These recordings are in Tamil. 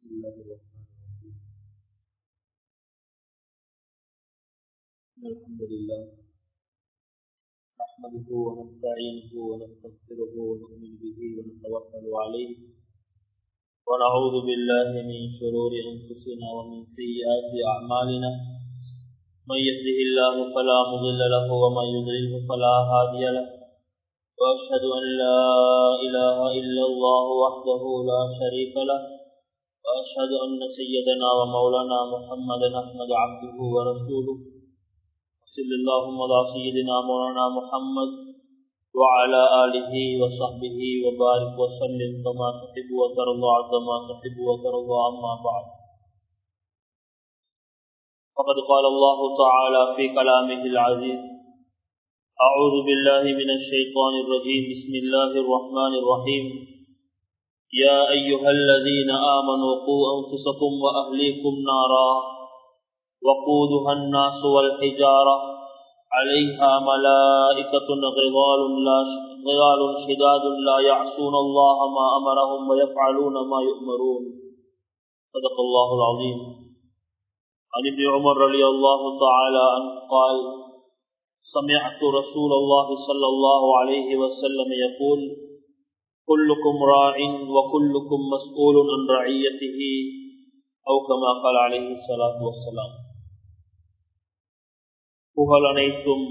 الله الرحمن الرحيم الحمد لله نحمده ونستعينه ونستغفره ونؤمن به ونتوكل عليه ونعوذ بالله من شرور أنفسنا ومن سيئات أعمالنا من يهده الله فلا مضل له ومن يضلله فلا هادي له وأشهد أن لا إله إلا الله وحده لا شريك له وأشهد أن سيدنا ومولانا محمدا أحمد عبده ورسوله صلى اللهم على سيدنا مولانا محمد وعلى آله وصحبه وبارك وسلم كما تحب وترضى عز ما تحب وترضى أما بعد فقد قال الله تعالى في كلامه العزيز أعوذ بالله من الشيطان الرجيم بسم الله الرحمن الرحيم يا أيها الذين آمنوا قوا أنفسكم وأهليكم نارا وقودها الناس والحجارة عليها ملائكة غضال لا غضال شداد لا يعصون الله ما أمرهم ويفعلون ما يؤمرون صدق الله العظيم عن ابن عمر رضي الله تعالى عنه قال سمعت رسول الله صلى الله عليه وسلم يقول كلكم راع وكلكم مسؤول عن رعيته أو كما قال عليه الصلاة والسلام புகழ் அனைத்தும்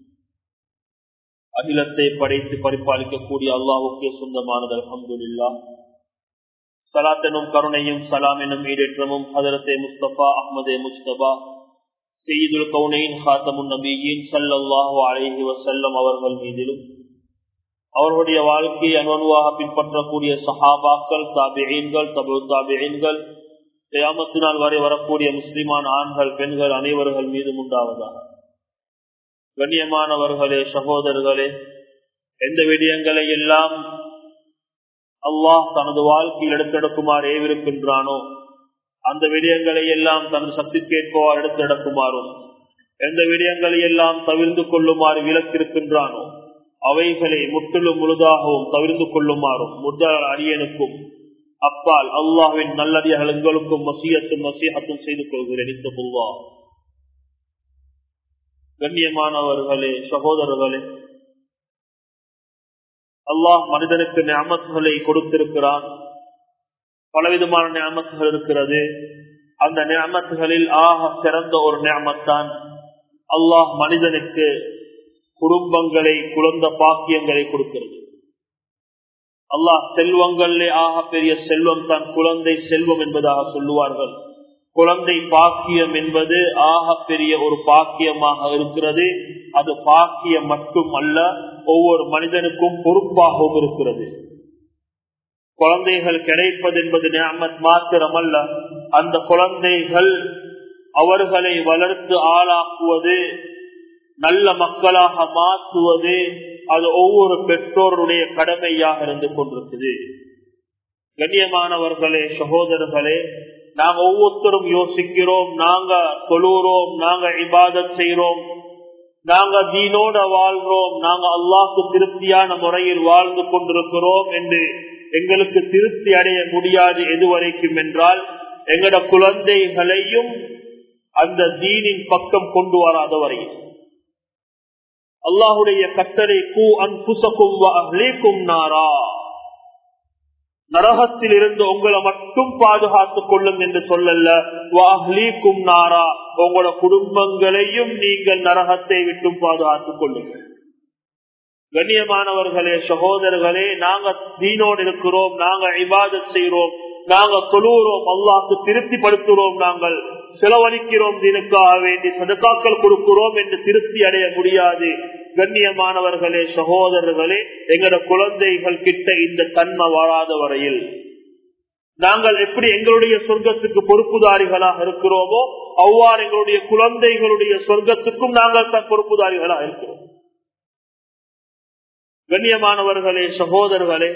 அகிலத்தை படைத்து பரிபாலிக்கக்கூடிய அல்லாவுக்கே சொந்தமானது அலமதுல்லா சலாத் எனும் கருணையும் சலாம் எனும் ஈடேற்றமும் ஹதரத்தே முஸ்தபா அஹமதே முஸ்தபா செய்துல் கவுனையின் ஹாத்தமுன் நபியின் சல்லல்லாஹு அலைஹி வசல்லம் அவர்கள் மீதிலும் அவர்களுடைய வாழ்க்கையை அனுவாக பின்பற்றக்கூடிய சஹாபாக்கள் தாபியன்கள் தபு தாபியன்கள் கியாமத்தினால் வரை வரக்கூடிய முஸ்லிமான ஆண்கள் பெண்கள் அனைவர்கள் மீதும் உண்டாவதாக கண்ணியமானவர்களே சகோதரர்களே எந்த விடயங்களை எல்லாம் அல்லாஹ் தனது வாழ்க்கையில் எடுத்தெடுக்குமாறு ஏவிருக்கின்றானோ அந்த விடயங்களை எல்லாம் தனது சக்தி கேட்பவாறு எடுத்தெடுக்குமாறும் எந்த விடயங்களை எல்லாம் தவிர்ந்து கொள்ளுமாறு விலக்கிருக்கின்றானோ அவைகளை முற்றிலும் முழுதாகவும் தவிர்ந்து கொள்ளுமாறும் முதல் அரியனுக்கும் அப்பால் அல்லாஹின் நல்லடியார்கள் எங்களுக்கும் மசியத்தும் மசியத்தும் செய்து கொள்கிறேன் இந்த புல்வா கண்ணியமானவர்களே சகோதரர்களே அல்லாஹ் மனிதனுக்கு ஞாபகங்களை கொடுத்திருக்கிறான் பலவிதமான ஞாபகங்கள் இருக்கிறது அந்த ஞாபகங்களில் ஆக சிறந்த ஒரு ஞாபகத்தான் அல்லாஹ் மனிதனுக்கு குடும்பங்களை குழந்த பாக்கியங்களை கொடுக்கிறது அல்லாஹ் செல்வங்களே ஆக பெரிய செல்வம் தான் குழந்தை செல்வம் என்பதாக சொல்லுவார்கள் குழந்தை பாக்கியம் என்பது ஆக பெரிய ஒரு பாக்கியமாக இருக்கிறது அது பாக்கியம் மட்டும் அல்ல ஒவ்வொரு மனிதனுக்கும் பொறுப்பாகவும் இருக்கிறது குழந்தைகள் கிடைப்பது என்பது நியமத் மாத்திரமல்ல அந்த குழந்தைகள் அவர்களை வளர்த்து ஆளாக்குவது நல்ல மக்களாக மாற்றுவது அது ஒவ்வொரு பெற்றோருடைய கடமையாக இருந்து கொண்டிருக்குது கண்ணியமானவர்களே சகோதரர்களே நாங்க ஒவ்வொருத்தரும் யோசிக்கிறோம் நாங்க தொழுறோம் நாங்க இபாதத் செய்யறோம் நாங்க தீனோட வாழ்றோம் நாங்க அல்லாக்கு திருப்தியான முறையில் வாழ்ந்து கொண்டிருக்கிறோம் என்று எங்களுக்கு திருப்தி அடைய முடியாது எதுவரைக்கும் என்றால் எங்கட குழந்தைகளையும் அந்த தீனின் பக்கம் கொண்டு வராத வரையில் அல்லாஹுடைய கட்டளை கூ அன்புசக்கும் நாரா நரகத்தில் இருந்து உங்களை மட்டும் பாதுகாத்துக் கொள்ளும் என்று சொல்லல வாஹ்லீக்கும் நாரா உங்களோட குடும்பங்களையும் நீங்கள் நரகத்தை விட்டும் பாதுகாத்துக் கொள்ளுங்கள் கண்ணியமானவர்களே சகோதரர்களே நாங்க தீனோடு இருக்கிறோம் நாங்க இபாதத் செய்கிறோம் நாங்க தொழுகிறோம் அல்லாக்கு திருப்திப்படுத்துகிறோம் நாங்கள் செலவழிக்கிறோம் தீனுக்காக வேண்டி சதக்காக்கள் கொடுக்கிறோம் என்று திருப்தி அடைய முடியாது கண்ணியமானவர்களே சகோதரர்களே எங்கட குழந்தைகள் கிட்ட இந்த தன்மை வராத வரையில் நாங்கள் எப்படி எங்களுடைய சொர்க்கத்துக்கு பொறுப்புதாரிகளாக இருக்கிறோமோ அவ்வாறு எங்களுடைய குழந்தைகளுடைய சொர்க்கத்துக்கும் நாங்கள் தான் பொறுப்புதாரிகளாக இருக்கிறோம் கண்ணியமானவர்களே சகோதரர்களே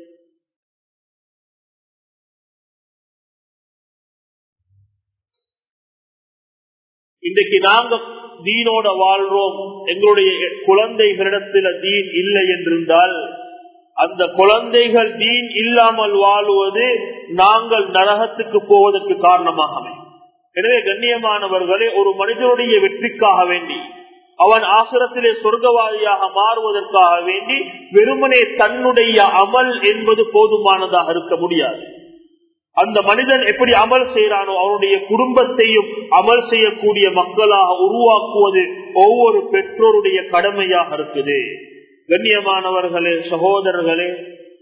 இன்றைக்கு நாங்க தீனோட வாழ்றோம் எங்களுடைய குழந்தைகளிடத்துல தீன் இல்லை என்றிருந்தால் அந்த குழந்தைகள் தீன் இல்லாமல் வாழுவது நாங்கள் நரகத்துக்கு போவதற்கு காரணமாக அமையும் எனவே கண்ணியமானவர்களே ஒரு மனிதனுடைய வெற்றிக்காக வேண்டி அவன் ஆசிரத்திலே சொர்க்கவாதியாக மாறுவதற்காக வேண்டி வெறுமனே தன்னுடைய அமல் என்பது போதுமானதாக இருக்க முடியாது அந்த மனிதன் எப்படி அமல் செய்யறானோ அவனுடைய குடும்பத்தையும் அமல் செய்யக்கூடிய மக்களாக உருவாக்குவது ஒவ்வொரு பெற்றோருடைய கடமையாக இருக்குது கண்ணியமானவர்களே சகோதரர்களே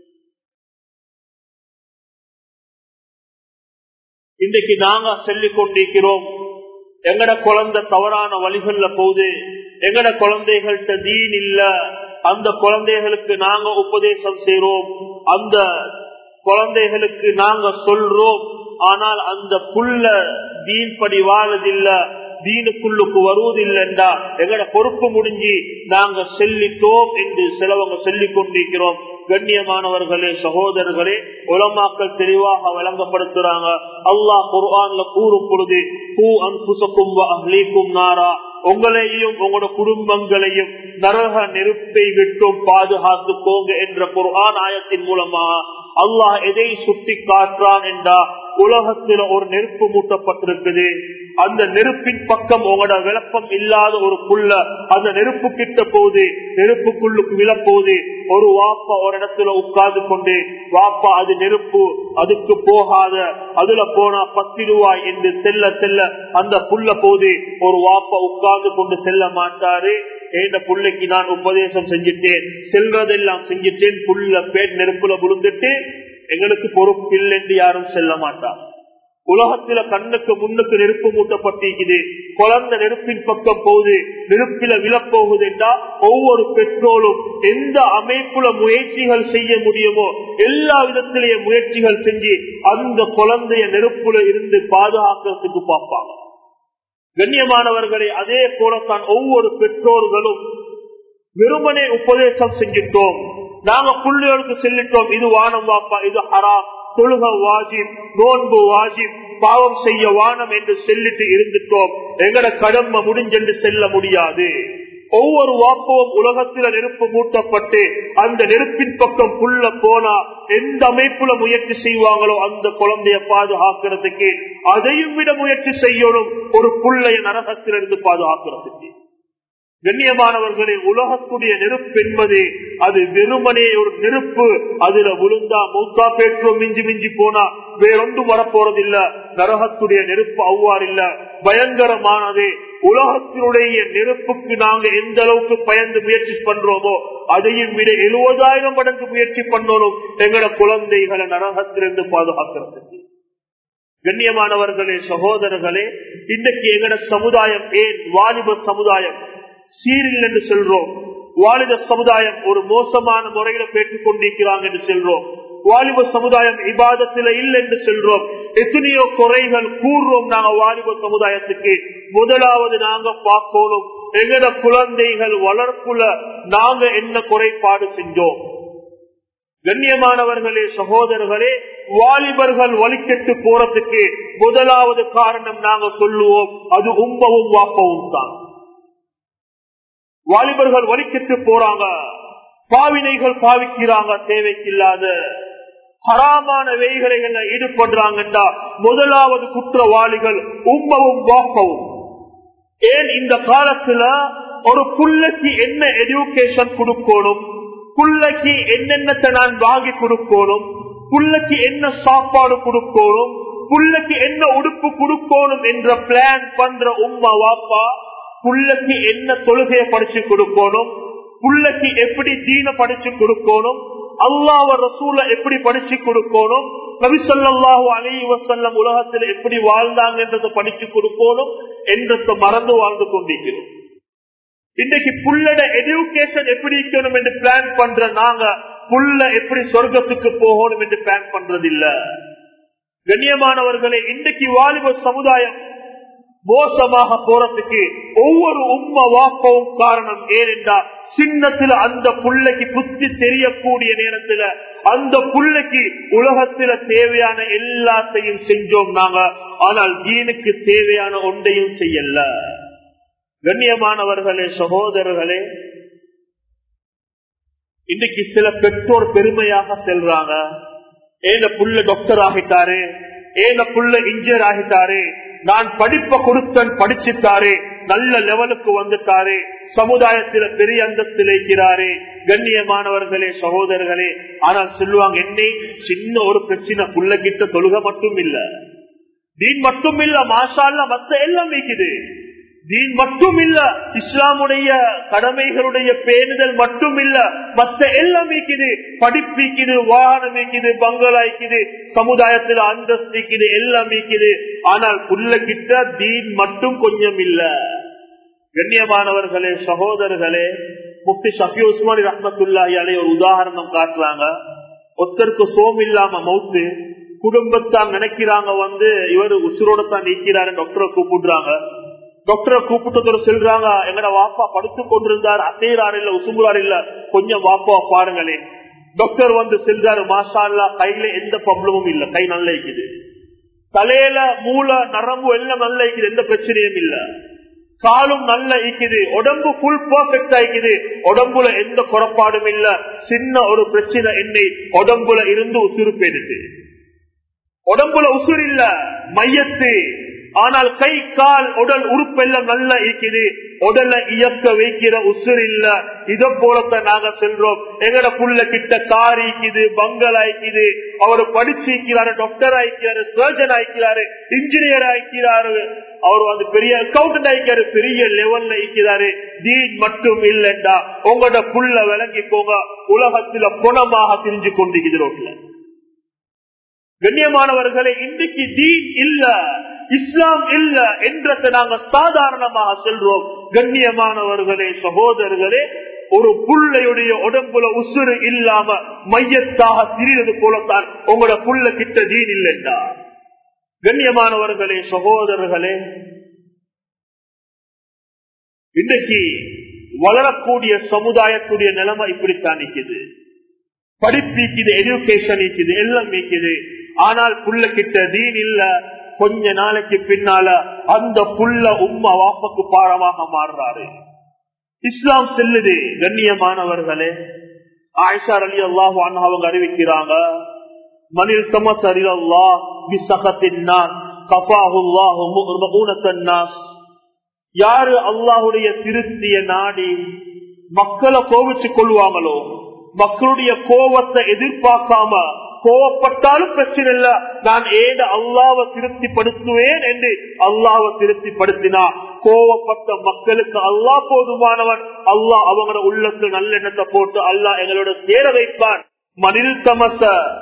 இன்றைக்கு நாங்க சொல்லிக் கொண்டிருக்கிறோம் எங்கட குழந்தை தவறான வழிகள்ல போகுது எங்கட குழந்தைகள்கிட்ட தீன் இல்ல அந்த குழந்தைகளுக்கு நாங்க உபதேசம் செய்யறோம் அந்த குழந்தைகளுக்கு நாங்க சொல்றோம் ஆனால் அந்த புள்ள தீன் படி வாழதில்ல தீனுக்குள்ளுக்கு வருவதில்லைண்டா எங்கட பொறுப்பு முடிஞ்சு நாங்க செல்லிட்டோம் என்று சிலவங்க சொல்லிக் கொண்டிருக்கிறோம் கண்ணியமானவர்களே சகோதரர்களே உலமாக்கள் தெளிவாக வழங்கப்படுத்துறாங்க அல்லாஹ் குர்ஆன்ல கூறும் பொழுது பூ அன்புசக்கும் அஹ்லீக்கும் நாரா உங்களையும் உங்களோட குடும்பங்களையும் நரக நெருப்பை விட்டும் பாதுகாத்துக்கோங்க என்ற குர்ஆன் ஆயத்தின் மூலமா அல்லாஹ் எதை சுட்டி காட்டுறான் என்றா உலகத்துல ஒரு நெருப்பு மூட்டப்பட்டிருக்குது அந்த நெருப்பின் பக்கம் உங்களோட விளக்கம் இல்லாத ஒரு புள்ள அந்த நெருப்பு கிட்ட போகுது நெருப்புக்குள்ளுக்கு விழப்போகுது ஒரு வாப்பா ஒரு இடத்துல உட்கார்ந்து கொண்டு வாப்பா அது நெருப்பு அதுக்கு போகாத அதுல போனா பத்து ரூபாய் என்று செல்ல செல்ல அந்த புள்ள போது ஒரு வாப்பா உட்கார்ந்து கொண்டு செல்ல மாட்டாரு ஏண்ட புள்ளைக்கு நான் உபதேசம் செஞ்சுட்டேன் செல்றதெல்லாம் செஞ்சுட்டேன் புள்ள பேட் நெருப்புல விழுந்துட்டு எங்களுக்கு பொறுப்பில்லை என்று யாரும் செல்ல மாட்டார் உலகத்தில கண்ணுக்கு முன்னுக்கு நெருப்பு மூட்டப்பட்டிருக்குது குழந்தை நெருப்பின் பக்கம் போகுது நெருப்பில விழப்போகுது என்றா ஒவ்வொரு பெற்றோரும் எந்த அமைப்புல முயற்சிகள் செய்ய முடியுமோ எல்லா விதத்திலேயே முயற்சிகள் செஞ்சு அந்த குழந்தைய நெருப்புல இருந்து பாதுகாக்கிறதுக்கு பார்ப்பாங்க கண்ணியமானவர்களை அதே போலத்தான் ஒவ்வொரு பெற்றோர்களும் வெறுமனே உபதேசம் செஞ்சிட்டோம் நாங்க புள்ளிகளுக்கு செல்லிட்டோம் இது வானம் வாப்பா இது ஹராம் தொழுக வாஜிப் நோன்பு வாஜிப் பாவம் செய்ய வானம் என்று சொல்லிட்டு இருந்துட்டோம் எங்கட கடமை முடிஞ்சென்று செல்ல முடியாது ஒவ்வொரு வாப்பவும் உலகத்தில நெருப்பு மூட்டப்பட்டு அந்த நெருப்பின் பக்கம் புள்ள போனா எந்த அமைப்புல முயற்சி செய்வாங்களோ அந்த குழந்தைய பாதுகாக்கிறதுக்கு அதையும் விட முயற்சி செய்யணும் ஒரு புள்ளைய நரகத்திலிருந்து பாதுகாக்கிறதுக்கு கண்ணியமானவர்களே உலகத்துடைய நெருப்பு என்பது அது வெறுமனே ஒரு நெருப்பு அதுல விழுந்தா மூத்தா பேற்றோம் மிஞ்சி மிஞ்சி போனா வேறொன்றும் வரப்போறதில்ல நரகத்துடைய நெருப்பு அவ்வாறு இல்ல பயங்கரமானது உலகத்தினுடைய நெருப்புக்கு நாங்க எந்த அளவுக்கு பயந்து முயற்சி பண்றோமோ அதையும் விட எழுபதாயிரம் மடங்கு முயற்சி பண்ணணும் எங்களோட குழந்தைகளை நரகத்திலிருந்து பாதுகாக்கிறதுக்கு கண்ணியமானவர்களே சகோதரர்களே இன்றைக்கு எங்கட சமுதாயம் ஏன் வாலிப சமுதாயம் சீரில் என்று சொல்றோம் வாலிப சமுதாயம் ஒரு மோசமான முறையில பேட்டுக் கொண்டிருக்கிறாங்க என்று சொல்றோம் வாலிப சமுதாயம் இபாதத்தில் இல்லை என்று சொல்றோம் எத்தனையோ குறைகள் கூறுறோம் நாங்க வாலிப சமுதாயத்துக்கு முதலாவது நாங்க பார்க்கணும் எங்கட குழந்தைகள் வளர்ப்புல நாங்க என்ன குறைபாடு செஞ்சோம் கண்ணியமானவர்களே சகோதரர்களே வாலிபர்கள் வலிக்கெட்டு போறதுக்கு முதலாவது காரணம் நாங்க சொல்லுவோம் அது உம்பவும் வாப்பவும் தான் வாலிபர்கள் வலிக்கெட்டு போறாங்க பாவினைகள் பாவிக்கிறாங்க தேவைக்கில்லாத ஹராமான வெய்களைகள் ஈடுபடுறாங்கன்றா முதலாவது குற்றவாளிகள் உம்பவும் வாப்பவும் ஏன் இந்த காலத்துல ஒரு புள்ளைக்கு என்ன எஜுகேஷன் கொடுக்கணும் புள்ளைக்கு என்னென்னத்தை நான் வாங்கி கொடுக்கணும் புள்ளைக்கு என்ன சாப்பாடு கொடுக்கணும் புள்ளைக்கு என்ன உடுப்பு கொடுக்கணும் என்ற பிளான் பண்ற உம்மா வாப்பா புள்ளைக்கு என்ன தொழுகையை படிச்சு கொடுக்கணும் புள்ளைக்கு எப்படி தீன படிச்சு கொடுக்கணும் அல்லாவ ரசூல எப்படி படிச்சு கொடுக்கணும் நபிசல்லாஹு அலி வசல்லம் உலகத்தில் எப்படி வாழ்ந்தாங்க என்றதை படிச்சு கொடுக்கணும் என்றதை மறந்து வாழ்ந்து கொண்டிருக்கிறோம் இன்றைக்கு புள்ளட எஜுகேஷன் எப்படி இருக்கணும் என்று பிளான் பண்ற நாங்க புள்ள எப்படி சொர்க்கத்துக்கு போகணும் என்று பிளான் பண்றது இல்ல கண்ணியமானவர்களே இன்றைக்கு வாலிப சமுதாயம் மோசமாக போறதுக்கு ஒவ்வொரு உம்ம வாப்பவும் காரணம் ஏனென்றால் சின்னத்துல அந்த புள்ளைக்கு புத்தி தெரியக்கூடிய நேரத்துல அந்த புள்ளைக்கு உலகத்துல தேவையான எல்லாத்தையும் செஞ்சோம் நாங்க ஆனால் தீனுக்கு தேவையான ஒன்றையும் செய்யல கண்ணியமானவர்களே சகோதரர்களே இன்னைக்கு சில பெற்றோர் பெருமையாக செல்றாங்க ஏன புள்ள டாக்டர் ஆகிட்டாரு ஏன புள்ள இன்ஜினியர் ஆகிட்டாரு நான் படிப்ப கொடுத்தன் படிச்சுட்டாரு நல்ல லெவலுக்கு வந்துட்டாரு சமுதாயத்தில பெரிய அந்தஸ்தில் இருக்கிறாரு கண்ணியமானவர்களே சகோதரர்களே ஆனால் சொல்லுவாங்க என்னை சின்ன ஒரு பிரச்சனை புள்ள கிட்ட தொழுக மட்டும் இல்ல தீன் மட்டும் இல்ல மாஷால்ல மத்த எல்லாம் வைக்குது தீன் மட்டும் இல்ல இஸ்லாமுடைய கடமைகளுடைய பேணுதல் மட்டும் இல்ல மத்த எல்லாம் வைக்குது படிப்பிக்குது வாகனம் வைக்குது பங்களா வைக்குது சமுதாயத்தில் அந்தஸ்து வைக்குது எல்லாம் வைக்குது ஆனால் புள்ள கிட்ட தீன் மட்டும் கொஞ்சம் இல்ல கண்ணியமானவர்களே சகோதரர்களே முஃப்தி ஷஃபி உஸ்மானி ரஹமத்துல்லாஹி அலை ஒரு உதாரணம் காட்டுறாங்க ஒருத்தருக்கு சோம் இல்லாம மவுத்து குடும்பத்தான் நினைக்கிறாங்க வந்து இவர் உசுரோட தான் நீக்கிறாரு டாக்டரை கூப்பிடுறாங்க டாக்டரை கூப்பிட்டதோட சொல்றாங்க எங்கட வாப்பா படுத்து கொண்டிருந்தார் அசைறாரு இல்ல உசுமுறாரு இல்ல கொஞ்சம் வாப்பா பாருங்களேன் டாக்டர் வந்து செல்றாரு மாஷா அல்லா கையில எந்த ப்ராப்ளமும் இல்ல கை நல்லா இருக்குது தலையில மூளை நரம்பு எல்லாம் நல்லா இருக்குது எந்த பிரச்சனையும் இல்ல காலும் நல்ல இருக்குது உடம்பு புல் பர்ஃபெக்ட் ஆயிக்குது உடம்புல எந்த குறப்பாடும் இல்ல சின்ன ஒரு பிரச்சனை என்னை உடம்புல இருந்து உசுறு போயிடுது உடம்புல உசுறு இல்ல மையத்து ஆனால் கை கால் உடல் உறுப்பெல்லாம் நல்லா இருக்குது உடல இயக்க வைக்கிற உசுர் இல்ல இத போலத்தான் நாங்க செல்றோம் எங்கட புள்ள கிட்ட கார் ஈக்குது பங்கல் ஆயிக்குது அவர் படிச்சிருக்கிறாரு டாக்டர் ஆயிக்கிறாரு சர்ஜன் ஆயிக்கிறாரு இன்ஜினியர் ஆயிக்கிறாரு அவர் வந்து பெரிய அக்கௌண்டன்ட் ஆயிக்காரு பெரிய லெவல்ல இருக்கிறாரு தீன் மட்டும் இல்லைண்டா உங்களோட புள்ள விளங்கிக்கோங்க உலகத்துல குணமாக திரிஞ்சு கொண்டிருக்குது ரோட்ல கண்ணியமானவர்களே இன்றைக்கு தீன் இல்ல இஸ்லாம் இல்ல என்றதை நாங்க சாதாரணமாக செல்றோம் கண்ணியமானவர்களே சகோதரர்களே ஒரு புள்ளையுடைய உடம்புல உசுறு இல்லாம மையத்தாக திரிவது போலத்தான் உங்களோட புள்ள கிட்ட தீன் இல்லைண்டா கண்ணியமானவர்களே சகோதரர்களே இன்றைக்கு வளரக்கூடிய சமுதாயத்துடைய நிலைமை இப்படித்தான் நிற்குது படிப்பிக்குது எஜுகேஷன் இருக்குது எல்லாம் இருக்குது ஆனால் புள்ள கிட்ட தீன் இல்ல கொஞ்ச நாளைக்கு பின்னால அந்த புள்ள உம்மா வாப்பக்கு பாரமாக மாறுறாரு இஸ்லாம் செல்லுது கண்ணியமானவர்களே ஆயிஷா அலி அல்லாஹ் அவங்க அறிவிக்கிறாங்க மனில் தமஸ் அறிலல்லா பிசகத்தின் நாஸ் கபாஹுல்லாஹு நாஸ் யாரு அல்லாஹுடைய திருத்திய நாடி மக்களை கோவிச்சு கொள்வாங்களோ மக்களுடைய கோவத்தை எதிர்பார்க்காம கோவப்பட்டாலும் பிரச்சனை இல்ல நான் ஏத அல்லாவை திருப்திப்படுத்துவேன் என்று அல்லாவை திருப்திப்படுத்தினா கோவப்பட்ட மக்களுக்கு அல்லா போதுமானவன் அல்லாஹ் அவங்களோட உள்ளத்து நல்லெண்ணத்தை போட்டு அல்லாஹ் எங்களோட சேர வைப்பான் மனில் தமச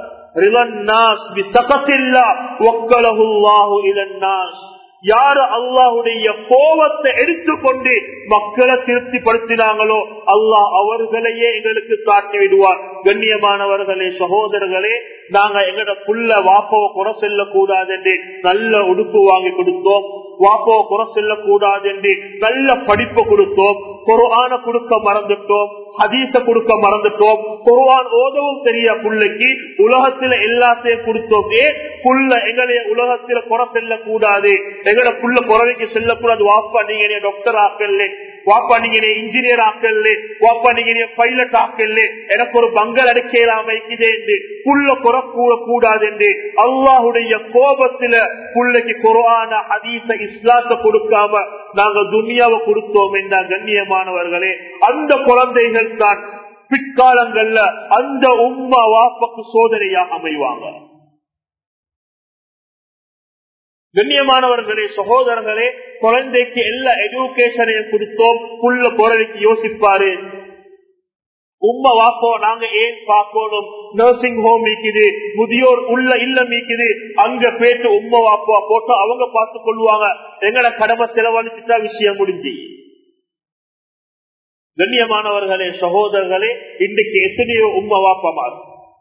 யாரு அல்லாஹுடைய கோபத்தை எடுத்துக்கொண்டு மக்களை திருப்திப்படுத்தினாங்களோ அல்லாஹ் அவர்களையே எங்களுக்கு சாட்டி விடுவார் கண்ணியமானவர்களே சகோதரர்களே நாங்க எங்கட புள்ள வாப்பவை குறை செல்ல கூடாது என்று நல்ல உடுப்பு வாங்கி கொடுத்தோம் வாப்பவை குறை செல்ல கூடாது என்று நல்ல படிப்பு கொடுத்தோம் குரான கொடுக்க மறந்துட்டோம் ஹதீச கொடுக்க மறந்துட்டோம் குர்ஆன் ஓதவும் தெரிய புள்ளைக்கு உலகத்துல எல்லாத்தையும் கொடுத்தோம் ஏன் புள்ள எங்களைய உலகத்துல குறை செல்ல கூடாது எங்கட புள்ள குறைவைக்கு செல்லக்கூடாது வாப்பா நீங்க டாக்டர் ஆக்கல்ல வாப்பா நீங்க இன்ஜினியர் ஆக்கல்ல வாப்பா நீங்க பைலட் ஆக்கல்ல எனக்கு ஒரு பங்கல் அடைக்கலாம் வைக்குதே என்று புள்ள குறை கூற கூடாது என்று அல்லாஹுடைய கோபத்துல புள்ளைக்கு குரான ஹதீச இஸ்லாத்தை கொடுக்காம நாங்க துனியாவை கொடுத்தோம் என்ற கண்ணியமானவர்களே அந்த குழந்தைகள் தான் பிற்காலங்கள்ல அந்த உம்மா வாப்பக்கு சோதனையாக அமைவாங்க கண்ணியமானவர்களே சகோதரர்களே குழந்தைக்கு எல்லா எஜுகேஷனையும் கொடுத்தோம் புள்ள குழந்தைக்கு யோசிப்பாரு உம்மா வாப்போ நாங்க ஏன் பார்க்கணும் நர்சிங் ஹோம் இருக்குது முதியோர் உள்ள இல்லம் இருக்குது அங்க போயிட்டு உம்மா வாப்பா போட்டு அவங்க பார்த்து கொள்வாங்க எங்கட கடமை செலவழிச்சுட்டா விஷயம் முடிஞ்சு கண்ணியமானவர்களே சகோதரர்களே இன்றைக்கு எத்தனையோ உம்மா வாப்பமார்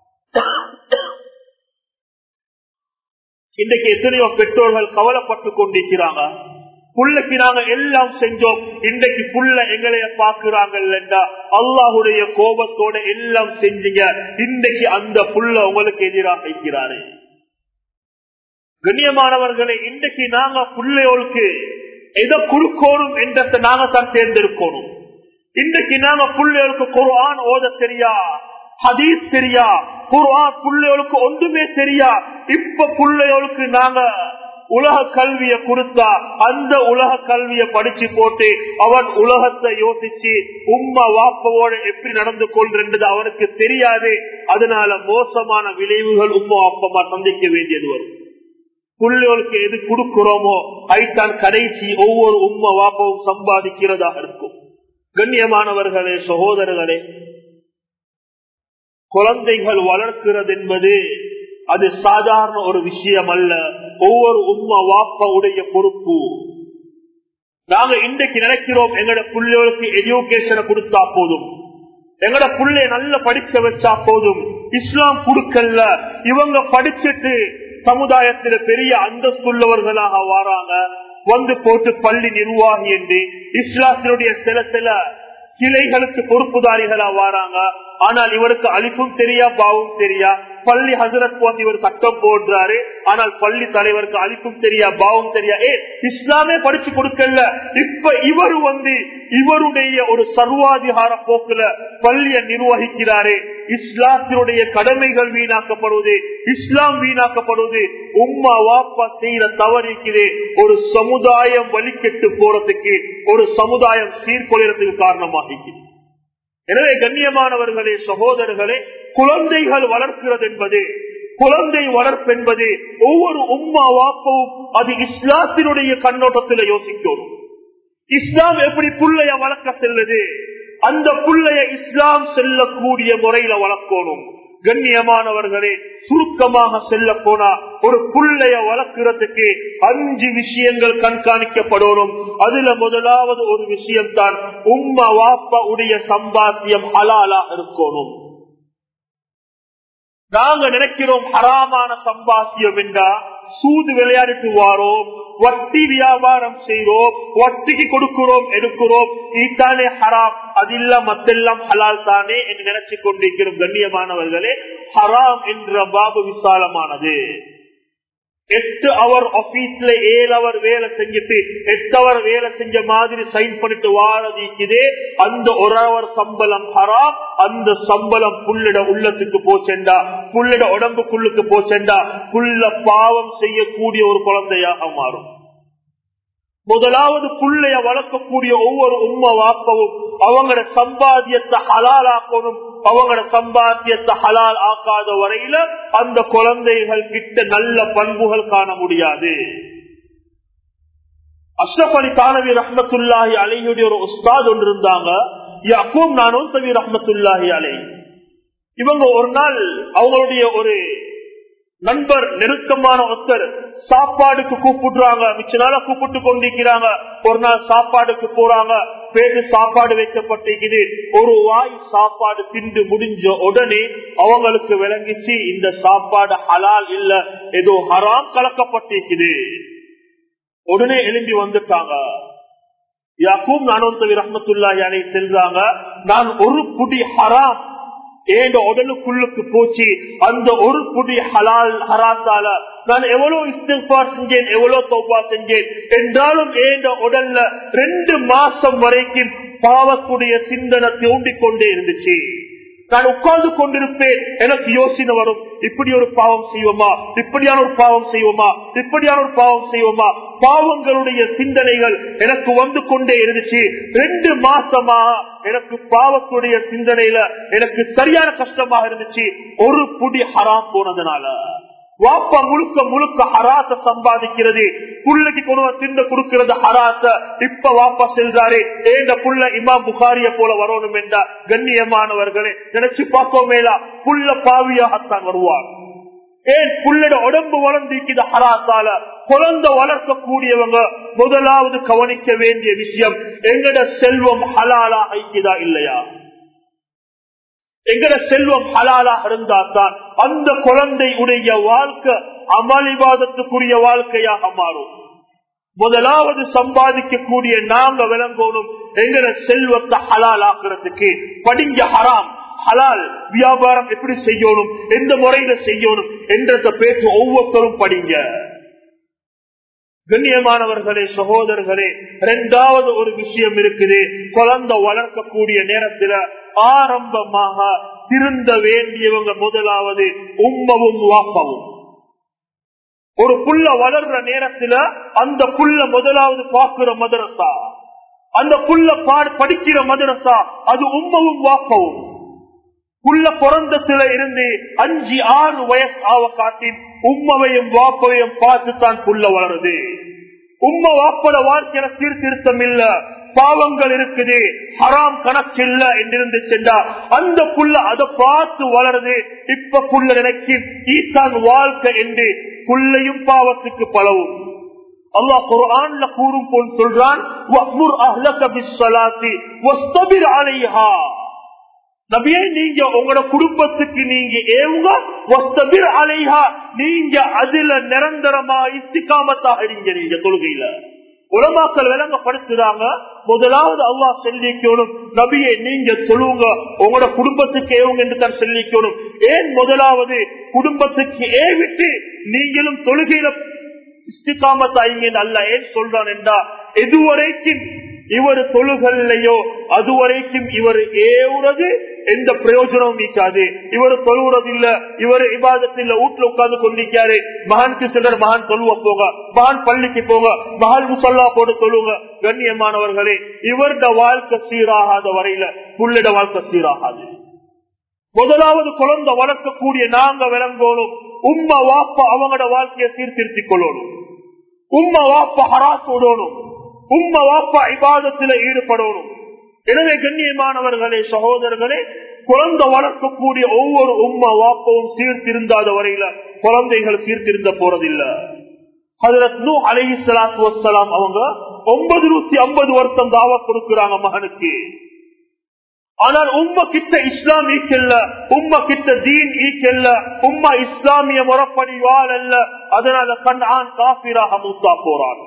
இன்றைக்கு எத்தனையோ பெற்றோர்கள் கவலைப்பட்டு கொண்டிருக்கிறாங்க புள்ளைக்கு நாங்க எல்லாம் செஞ்சோம் இன்றைக்கு புள்ள எங்களைய பாக்குறாங்க அல்லாஹுடைய கோபத்தோட எல்லாம் செஞ்சீங்க இன்றைக்கு அந்த புள்ள உங்களுக்கு எதிராக வைக்கிறாரு கண்ணியமானவர்களை இன்றைக்கு நாங்க புள்ளையோருக்கு எதை கொடுக்கணும் என்றதை நாங்க தான் தேர்ந்தெடுக்கணும் இன்றைக்கு நாங்க புள்ளையோருக்கு குரான் ஓத தெரியா ஹதீஸ் தெரியா குர்ஆன் பிள்ளைகளுக்கு ஒன்றுமே தெரியா இப்ப பிள்ளைகளுக்கு நாங்க உலக கல்விய கொடுத்தா அந்த உலக கல்விய படிச்சு போட்டு அவன் உலகத்தை யோசிச்சு உம்மா வாப்பவோட எப்படி நடந்து கொள்றது அவனுக்கு தெரியாது அதனால மோசமான விளைவுகள் உம்மா அப்பமா சந்திக்க வேண்டியது வரும் புள்ளிகளுக்கு எது கொடுக்கிறோமோ ஐத்தான் கடைசி ஒவ்வொரு உம்மா வாப்பவும் சம்பாதிக்கிறதாக இருக்கும் கண்ணியமானவர்களே சகோதரர்களே குழந்தைகள் வளர்க்கிறது என்பது அது சாதாரண ஒரு விஷயம் அல்ல ஒவ்வொரு உம்மா வாப்ப உடைய பொறுப்பு நாங்க இன்றைக்கு நினைக்கிறோம் எங்கட பிள்ளைகளுக்கு எஜுகேஷனை கொடுத்தா போதும் எங்கட பிள்ளைய நல்ல படிக்க வச்சா போதும் இஸ்லாம் கொடுக்கல இவங்க படிச்சுட்டு சமுதாயத்தில பெரிய அந்தஸ்துள்ளவர்களாக வாராங்க வந்து போட்டு பள்ளி நிர்வாகி என்று இஸ்லாத்தினுடைய சில சில கிளைகளுக்கு பொறுப்புதாரிகளா வாராங்க ஆனால் இவருக்கு அழிப்பும் தெரியா பாவும் தெரியா பள்ளி ஹசரத் வந்து இவர் சட்டம் போடுறாரு ஆனால் பள்ளி தலைவருக்கு அழிப்பும் தெரியா பாவம் தெரியா ஏ இஸ்லாமே படிச்சு கொடுக்கல இப்ப இவர் வந்து இவருடைய ஒரு சர்வாதிகார போக்குல பள்ளிய நிர்வகிக்கிறாரு இஸ்லாத்தினுடைய கடமைகள் வீணாக்கப்படுவது இஸ்லாம் வீணாக்கப்படுவது உம்மா வாப்பா செய்யற தவறிக்குது ஒரு சமுதாயம் வழிகெட்டு போறதுக்கு ஒரு சமுதாயம் சீர்கொள்றதுக்கு காரணமாகிறது எனவே கண்ணியமானவர்களே சகோதரர்களே குழந்தைகள் வளர்க்கிறது என்பது குழந்தை வளர்ப்பு என்பது ஒவ்வொரு உம்மா வாப்பவும் அது இஸ்லாத்தினுடைய கண்ணோட்டத்தில் யோசிக்கணும் இஸ்லாம் எப்படி புள்ளைய வளர்க்க செல்லுது அந்த புள்ளைய இஸ்லாம் செல்லக்கூடிய முறையில வளர்க்கணும் கண்ணியமானவர்களே சுருக்கமாக செல்ல போனா ஒரு புள்ளைய வளர்க்கிறதுக்கு அஞ்சு விஷயங்கள் கண்காணிக்கப்படணும் அதுல முதலாவது ஒரு விஷயம் தான் உம்மா வாப்பா உடைய சம்பாத்தியம் ஹலாலா இருக்கணும் நாங்க நினைக்கிறோம் ஹராமான சம்பாத்தியம் என்றா சூது விளையாடிட்டு வாரோம் வட்டி வியாபாரம் செய்கிறோம் வட்டிக்கு கொடுக்கிறோம் எடுக்கிறோம் இதுதானே ஹராம் அது இல்ல மத்தெல்லாம் ஹலால் தானே என்று நினைச்சு கொண்டிருக்கிறோம் கண்ணியமானவர்களே ஹராம் என்ற பாபு விசாலமானது எட்டு அவர் ஆபீஸ்ல ஏழு அவர் வேலை செஞ்சுட்டு எட்டு அவர் வேலை செஞ்ச மாதிரி சைன் பண்ணிட்டு வாழதிக்குதே அந்த ஒரு அவர் சம்பளம் ஹராம் அந்த சம்பளம் புள்ளிட உள்ளத்துக்கு போச்செண்டா புள்ளிட உடம்புக்குள்ளுக்கு போச்செண்டா புள்ள பாவம் செய்யக்கூடிய ஒரு குழந்தையாக மாறும் முதலாவது புள்ளைய வளர்க்கக்கூடிய ஒவ்வொரு உண்மை வாக்கவும் அவங்களோட சம்பாத்தியத்தை ஹலால் ஆக்கணும் அவங்களோட சம்பாத்தியத்தை ஹலால் ஆக்காத வரையில அந்த குழந்தைகள் கிட்ட நல்ல பண்புகள் காண முடியாது அஷ்ரப் அலி தானவி ரஹமத்துல்லாஹி அலையுடைய ஒரு உஸ்தாத் ஒன்று இருந்தாங்க யாக்கும் நானும் தவி ரஹமத்துல்லாஹி அலை இவங்க ஒரு நாள் அவங்களுடைய ஒரு நண்பர் நெருக்கமான ஒருத்தர் சாப்பாடுக்கு கூப்பிடுறாங்க மிச்ச நாள கூப்பிட்டு கொண்டிருக்கிறாங்க ஒரு நாள் சாப்பாடுக்கு போறாங்க பேரு சாப்பாடு வைக்கப்பட்டிருக்குது ஒரு வாய் சாப்பாடு திண்டு முடிஞ்ச உடனே அவங்களுக்கு விளங்கிச்சு இந்த சாப்பாடு ஹலால் இல்ல ஏதோ ஹராம் கலக்கப்பட்டிருக்குது உடனே எழும்பி வந்துட்டாங்க யாக்கும் நானூத்தவி ரஹமத்துல்லாஹி அலை செல்றாங்க நான் ஒரு புடி ஹராம் ஏண்ட உடலுக்குள்ளுக்கு போச்சு அந்த ஒரு புடி ஹலால் ஹராத்தால நான் எவ்வளவு இஸ்திஃபார் செஞ்சேன் எவ்வளவு தௌபா செஞ்சேன் என்றாலும் ஏண்ட உடல்ல ரெண்டு மாசம் வரைக்கும் பாவக்கூடிய சிந்தனை தூண்டிக் கொண்டே இருந்துச்சு நான் உட்கார்ந்து கொண்டிருப்பேன் எனக்கு யோசனை வரும் இப்படி ஒரு பாவம் செய்வோமா இப்படியான ஒரு பாவம் செய்வோமா இப்படியான ஒரு பாவம் செய்வோமா பாவங்களுடைய சிந்தனைகள் எனக்கு வந்து கொண்டே இருந்துச்சு ரெண்டு மாசமா எனக்கு பாவத்துடைய சிந்தனையில எனக்கு சரியான கஷ்டமாக இருந்துச்சு ஒரு புடி ஹராம் போனதுனால வாப்பா முழுக்க முழுக்க ஹராத்த சம்பாதிக்கிறது புள்ளைக்கு கொண்டு திண்ட கொடுக்கிறது ஹராத்த இப்ப வாப்பா செல்றாரு ஏண்ட புள்ள இமாம் புகாரிய போல வரணும் என்றா கண்ணியமானவர்களே நினைச்சு பார்க்கோம் மேலா புள்ள பாவியாகத்தான் வருவார் ஏன் புள்ளட உடம்பு வளர்ந்திருக்கிற ஹராத்தால குழந்தை வளர்க்கக்கூடியவங்க முதலாவது கவனிக்க வேண்டிய விஷயம் எங்கட செல்வம் ஹலாலா ஐக்கியதா இல்லையா எங்கட செல்வம் ஹலாலாக இருந்தால்தான் அந்த குழந்தையுடைய வாழ்க்கை அமளிவாதத்துக்குரிய வாழ்க்கையாக மாறும் முதலாவது சம்பாதிக்கக்கூடிய நாங்க விளங்கணும் எங்கட செல்வத்தை ஹலால் ஆக்குறதுக்கு படிங்க ஹராம் ஹலால் வியாபாரம் எப்படி செய்யணும் எந்த முறையில செய்யணும் என்ற பேச்சு ஒவ்வொருத்தரும் படிங்க கண்ணியமானவர்களே சகோதரர்களே இரண்டாவது ஒரு விஷயம் இருக்குது குழந்தை வளர்க்கக்கூடிய நேரத்துல ஆரம்பமாக திருந்த வேண்டியவங்க முதலாவது உம்மவும் வாப்பவும் ஒரு புள்ள வளர்ற நேரத்துல அந்த புள்ள முதலாவது பார்க்கிற மதரசா அந்த புள்ள படிக்கிற மதரசா அது உம்மவும் வாப்பவும் புள்ள பிறந்தத்துல இருந்து அஞ்சு ஆறு வயசு ஆவ காட்டின் உம்மவையும் வாப்பவையும் பார்த்து தான் புள்ள வளருது உம்ம வாப்பட வாழ்க்கையில சீர்திருத்தம் இல்ல பாவங்கள் இருக்குது ஹராம் கணக்கு இல்ல என்றிருந்து சென்றா அந்த புள்ள அதை பார்த்து வளருது இப்ப புள்ள நினைக்கும் ஈசான் வாழ்க்கை என்று புள்ளையும் பாவத்துக்கு பலவும் அல்லாஹ் குர்ஆன்ல கூறும் போல் சொல்றான் வஹ்முர் அஹ்லக பிஸ்ஸலாத்தி வஸ்தபிர் அலைஹா நபியே நீங்க உங்களோட குடும்பத்துக்கு நீங்க ஏவுங்க வஸ்தபிர் அலைஹா நீங்க அதுல நிரந்தரமா இஸ்திகாமத்தாக இருங்க நீங்க தொழுகையில உலமாக்கள் விளங்கப்படுத்துறாங்க முதலாவது அல்லா சொல்லிக்கணும் நபியை நீங்க சொல்லுங்க உங்களோட குடும்பத்துக்கு ஏவுங்க என்று தான் சொல்லிக்கணும் ஏன் முதலாவது குடும்பத்துக்கு ஏவிட்டு நீங்களும் தொழுகையில இஸ்திகாமத்தாயிங்க அல்ல ஏன் சொல்றான் என்றா எதுவரைக்கும் இவர் தொழுகல்லையோ அதுவரைக்கும் இவர் ஏவுறது எந்த பிரயோஜனமும் நீக்காது இவர் தொழுகிறது இல்ல இவர் இபாதத்தில் இல்ல வீட்டுல உட்கார்ந்து கொண்டிருக்காரு மகானுக்கு சிலர் மகான் தொழுவ போக மகான் பள்ளிக்கு போக மகான் முசல்லா போட்டு தொழுங்க கண்ணியமானவர்களே இவருட வாழ்க்கை சீராகாத வரையில புள்ளிட வாழ்க்கை சீராகாது முதலாவது குழந்தை வளர்க்கக்கூடிய நாங்க விளங்கணும் உம்மா வாப்பா அவங்களோட வாழ்க்கையை சீர்திருத்திக் கொள்ளணும் உம்மா வாப்பா ஹராத்தோடணும் உம்மா வாப்பா இபாதத்துல ஈடுபடணும் எனவே கண்ணியமானவர்களே சகோதரர்களே குழந்தை வளர்க்கக்கூடிய ஒவ்வொரு உம்மா வாப்பவும் சீர்திருந்தாத வரையில குழந்தைகள் சீர்திருந்த போறதில்லை அலஹி சலாத்து வசலாம் அவங்க ஒன்பது நூத்தி ஐம்பது வருஷம் தாவா கொடுக்கிறாங்க மகனுக்கு ஆனால் உம்ம கிட்ட இஸ்லாம் ஈக்கல்ல உம்ம கிட்ட தீன் ஈக்கல்ல உம்மா இஸ்லாமிய முறப்படி வாழ் அல்ல அதனால கண் ஆண் காபிராக மூத்தா போறான்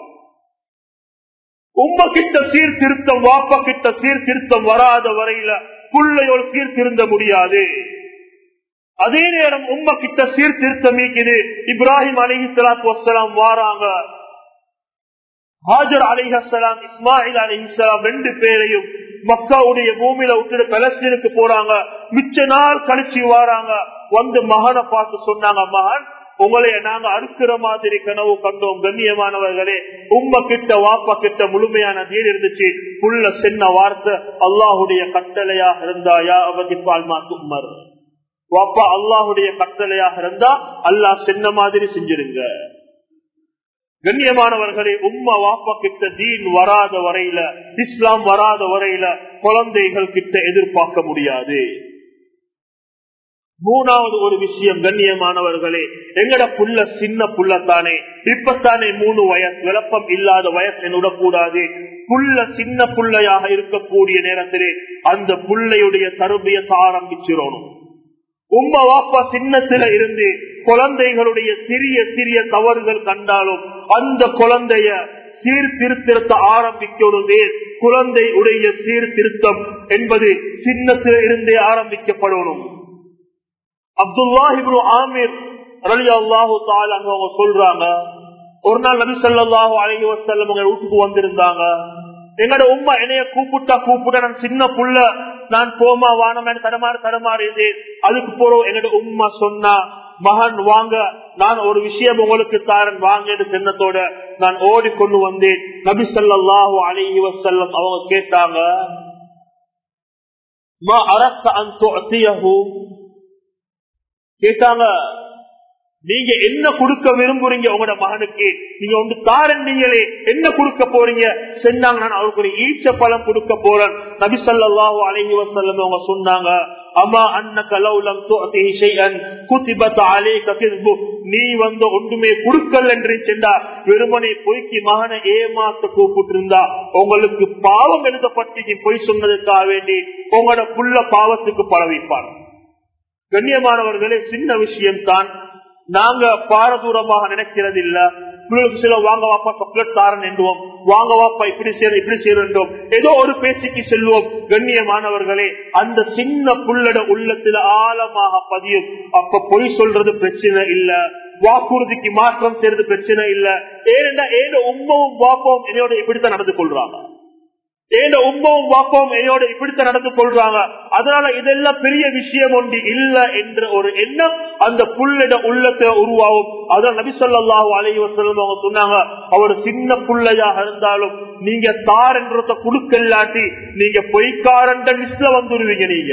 உம்ம கிட்ட சீர்திருத்தம் வாப்ப கிட்ட சீர்திருத்தம் வராத வரையில புள்ளையோடு சீர்திருந்த முடியாது அதே நேரம் உம்ம கிட்ட சீர்திருத்தம் நீக்குது இப்ராஹிம் அலஹி சலாத்து வசலாம் வாராங்க ஹாஜர் அலிஹலாம் இஸ்மாயில் அலிஹலாம் ரெண்டு பேரையும் மக்காவுடைய பூமியில விட்டுட்டு பலஸ்தீனுக்கு போறாங்க மிச்ச நாள் கழிச்சு வாராங்க வந்து மகனை பார்த்து சொன்னாங்க மகன் உங்களை நாங்க அறுக்கிற மாதிரி கனவு கண்டோம் கண்ணியமானவர்களே உம்ம கிட்ட வாப்பா கிட்ட முழுமையான தீர் இருந்துச்சு புள்ள சின்ன வார்த்தை அல்லாஹுடைய கட்டளையாக இருந்தா யா அவதிப்பால் மாத்துமர் வாப்பா அல்லாஹுடைய கட்டளையாக இருந்தா அல்லாஹ் சின்ன மாதிரி செஞ்சிருங்க கண்ணியமானவர்களே உம்மா வாப்பா கிட்ட தீன் வராத வரையில இஸ்லாம் வராத வரையில குழந்தைகள் கிட்ட எதிர்பார்க்க முடியாது மூணாவது ஒரு விஷயம் கண்ணியமானவர்களே எங்கட புள்ள சின்ன புள்ளத்தானே இப்பத்தானே மூணு வயசு விளப்பம் இல்லாத வயசு என்னுடக்கூடாது புள்ள சின்ன புள்ளையாக இருக்கக்கூடிய நேரத்திலே அந்த புள்ளையுடைய தருமையத்தை ஆரம்பிச்சிடணும் உம்ம வாப்பா சின்னத்தில இருந்து குழந்தைகளுடைய சிறிய சிறிய தவறுகள் கண்டாலும் அந்த குழந்தைய சீர்திருத்தத்தை ஆரம்பிக்கிறதே குழந்தை உடைய சீர்திருத்தம் என்பது சின்னத்தில இருந்தே ஆரம்பிக்கப்படணும் அப்துல்லாஹிபு ஆமீர் ரலி அல்லாஹு அவங்க சொல்றாங்க ஒரு நாள் நபி சொல்லாஹு அலஹி வசல்லம் வீட்டுக்கு வந்திருந்தாங்க எங்கட உமா என்னைய கூப்பிட்டா கூப்பிட்ட நான் சின்ன புள்ள நான் போமா வானம் தடமாறு தடமாறியது அதுக்கு போறோம் எங்கட உமா சொன்னா மகன் வாங்க நான் ஒரு விஷயம் உங்களுக்கு தாரன் வாங்க சின்னத்தோட நான் ஓடி கொண்டு வந்தேன் நபி சொல்லாஹு அலஹி வசல்லம் அவங்க கேட்டாங்க கேட்டாங்க நீங்க என்ன கொடுக்க விரும்புறீங்க உங்களோட மகனுக்கு நீங்க ஒன்று தாரண்டீங்களே என்ன கொடுக்க போறீங்க சொன்னாங்க நான் அவருக்கு ஒரு ஈச்ச பழம் கொடுக்க போறேன் நபிசல்லாஹு அலஹி வசல்லம் அவங்க சொன்னாங்க அம்மா அன்ன கலவுலம் நீ வந்து ஒன்றுமே கொடுக்கல் என்று சென்றா வெறுமனை பொய்க்கு மகனை ஏமாத்த கூப்பிட்டு இருந்தா உங்களுக்கு பாவம் எழுதப்பட்டு பொய் சொன்னதுக்காக வேண்டி உங்களோட புள்ள பாவத்துக்கு பழவிப்பார் கண்ணியமானவர்களே சின்ன விஷயம் தான் நாங்க பாரதூரமாக நினைக்கிறது இல்ல பிள்ளைகளுக்கு சில வாங்க வாப்பா சாக்லேட் தாரன் என்றுவோம் வாங்க வாப்பா இப்படி செய்ய இப்படி செய்ய வேண்டும் ஏதோ ஒரு பேச்சுக்கு செல்வோம் கண்ணியமானவர்களே அந்த சின்ன புள்ளட உள்ளத்துல ஆழமாக பதியும் அப்ப பொய் சொல்றது பிரச்சனை இல்ல வாக்குறுதிக்கு மாற்றம் செய்யறது பிரச்சனை இல்ல ஏனென்றா ஏன உண்மவும் வாப்பவும் என்னோட இப்படித்தான் நடந்து கொள்றாங்க ஏன உண்மவும் வாப்பவும் என்னோட இப்படித்தான் நடந்து கொள்றாங்க அதனால இதெல்லாம் பெரிய விஷயம் ஒன்று இல்ல என்ற ஒரு எண்ணம் அந்த புள்ளிட உள்ளத்தை உருவாகும் அதான் நபி சொல்லாஹு அலைஹி வஸல்லம் அவங்க சொன்னாங்க அவர் சின்ன புள்ளையாக இருந்தாலும் நீங்க தார் என்றத குடுக்கல்லாட்டி நீங்க பொய்க்காரண்ட லிஸ்ட்ல வந்துருவீங்க நீங்க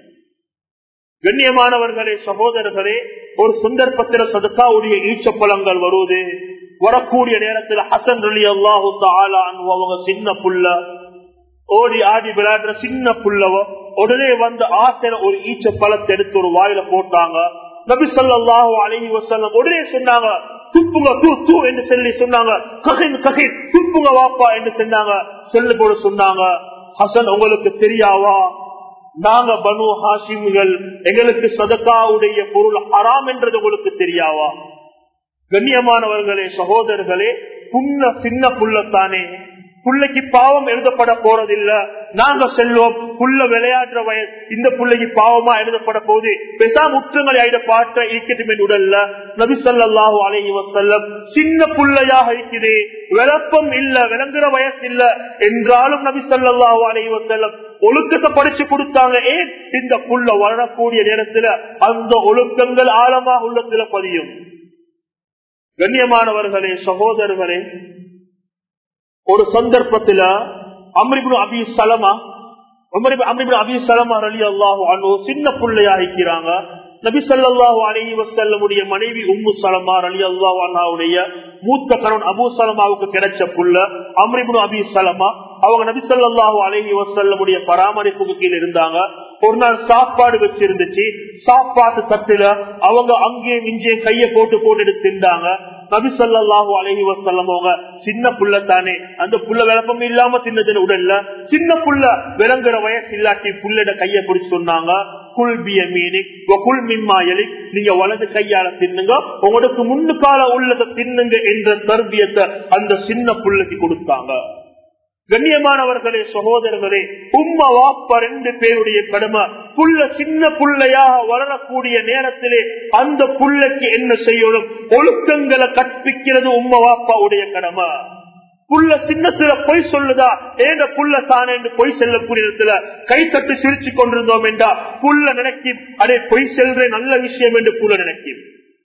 கண்ணியமானவர்களே சகோதரர்களே ஒரு சந்தர்ப்பத்தில் சதக்காவுடைய ஈச்சப்பழங்கள் வருவது வரக்கூடிய நேரத்தில் ஹசன் அலி அல்லாஹு அவங்க சின்ன புள்ள ஓடி ஆடி விளையாடுற சின்ன புள்ளவ உடனே வந்து ஆசிரியர் ஒரு ஈச்ச பழத்தை எடுத்து ஒரு வாயில போட்டாங்க நபி சொல்லாஹு அலஹி வசல்லம் உடனே சொன்னாங்க துப்புங்க தூ தூ என்று சொல்லி சொன்னாங்க ககின் ககின் துப்புங்க வாப்பா என்று சொன்னாங்க சொல்லு போட சொன்னாங்க ஹசன் உங்களுக்கு தெரியாவா நாங்க பனு ஹாசிம்கள் எங்களுக்கு சதக்காவுடைய பொருள் ஹராம் என்றது உங்களுக்கு தெரியாவா கண்ணியமானவர்களே சகோதரர்களே புண்ண சின்ன புள்ளத்தானே புள்ளைக்கு பாவம் எழுதப்பட போறதில்ல நாங்க செல்வோம் புள்ள விளையாடுற வயசு இந்த புள்ளைக்கு பாவமா எழுதப்பட போது பெசா முற்றங்களை ஆயிட பாற்ற இருக்கட்டும் உடல்ல நபிசல்லாஹு அலஹி வசல்லம் சின்ன புள்ளையாக இருக்குது விளப்பம் இல்ல விளங்குற வயசு இல்ல என்றாலும் நபிசல்லாஹு அலஹி வசல்லம் ஒழுக்கத்தை படிச்சு கொடுத்தாங்க ஏன் இந்த புள்ள வளரக்கூடிய நேரத்துல அந்த ஒழுக்கங்கள் ஆழமாக உள்ளத்துல பதியும் கண்ணியமானவர்களே சகோதரர்களே ஒரு சந்தர்ப்பத்துல அம்ரிபுன் அபி சலமா அம்ரிபுன் அபி சலமா அலி அல்லாஹு சின்ன புள்ளையா இருக்கிறாங்க நபி சல்லாஹூ அலி வசல்லமுடைய மனைவி உம்மு சலமார் அலி அல்லாவுடைய மூத்த கணவன் அபு சலமாவுக்கு கிடைச்ச புள்ள அம்ரிபுன் அபி சலமா அவங்க நபி சொல்லாஹு அலஹி வசல்லமுடைய பராமரிப்புக்கு கீழே இருந்தாங்க ஒரு நாள் சாப்பாடு வச்சிருந்துச்சு சாப்பாட்டு தட்டுல அவங்க அங்கேயும் இங்கேயும் கைய போட்டு போட்டு திண்டாங்க நபி சொல்லாஹு அலஹி வசல்லம் அவங்க சின்ன புள்ள தானே அந்த புள்ள விளப்பம் இல்லாம தின்னதுன்னு உடல்ல சின்ன புள்ள விளங்குற வயசு இல்லாட்டி புள்ளிட கைய பிடிச்சு சொன்னாங்க குல்பிய மீனி குல் மிம்மாயலி நீங்க வலது கையால தின்னுங்க உங்களுக்கு முன்னுக்கால உள்ளதை தின்னுங்க என்ற தர்பியத்தை அந்த சின்ன புள்ளைக்கு கொடுத்தாங்க கண்ணியமானவர்களே சகோதரர்களே உம்மா வாப்பா ரெண்டு பேருடைய கடமை புள்ள சின்ன புள்ளையாக வளரக்கூடிய நேரத்திலே அந்த புள்ளைக்கு என்ன செய்யணும் ஒழுக்கங்களை கற்பிக்கிறது உம்மா வாப்பாவுடைய கடமை புள்ள சின்னத்துல பொய் சொல்லுதா ஏங்க புள்ள தானே என்று பொய் செல்லக்கூடிய இடத்துல கை தட்டு சிரிச்சு கொண்டிருந்தோம் என்றா புள்ள நினைக்கும் அதே பொய் செல்ற நல்ல விஷயம் என்று புள்ள நினைக்கும்